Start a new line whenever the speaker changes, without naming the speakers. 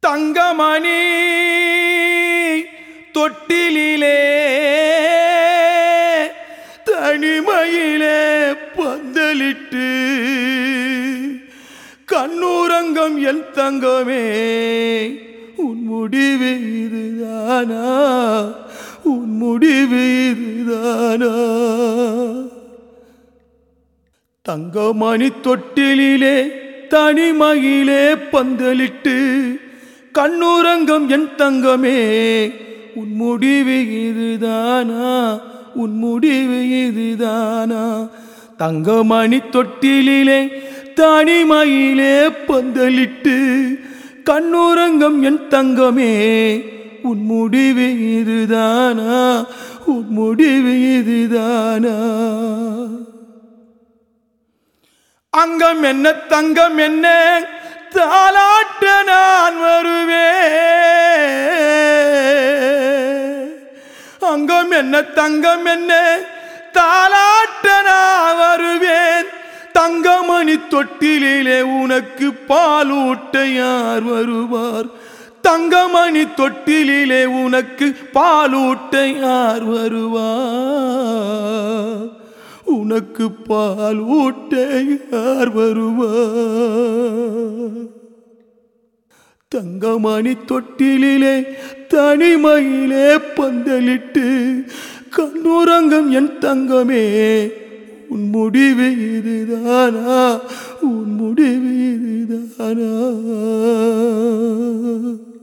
தங்கமணி தொட்டிலே தனிமையிலே பந்தலிட்டு கண்ணூரங்கம் என் தங்கமே உன் முடிவு இதுதானா உன் முடிவு இதுதானா தங்கமணி தொட்டிலே தனிமகிலே பந்தலிட்டு கண்ணூரங்கம் என் தங்கமே உன் முடிவு இதுதானா உன் முடிவு இதுதானா தங்கமணி தொட்டிலே தனிமயிலே பந்தலிட்டு கண்ணூரங்கம் என் தங்கமே உன் முடிவு இதுதானா உன் முடிவு இதுதானா அங்கம் என்ன தங்கம் என்ன தாலாட்ட நான் வருவேன் அங்கம் என்ன தங்கம் என்ன தாலாட்ட நான் வருவேன் தங்கமணி தொட்டிலே உனக்கு பாலூட்ட யார் வருவார் தங்கமணி தொட்டிலே உனக்கு பாலூட்ட யார் வருவார் உனக்கு பால் ஊட்ட யார் வருவா தங்கமணி தொட்டிலே தனிமையிலே பந்தலிட்டு கண்ணுரங்கம் என் தங்கமே உன் முடிவு இதுதானா உன் முடிவு இதுதானா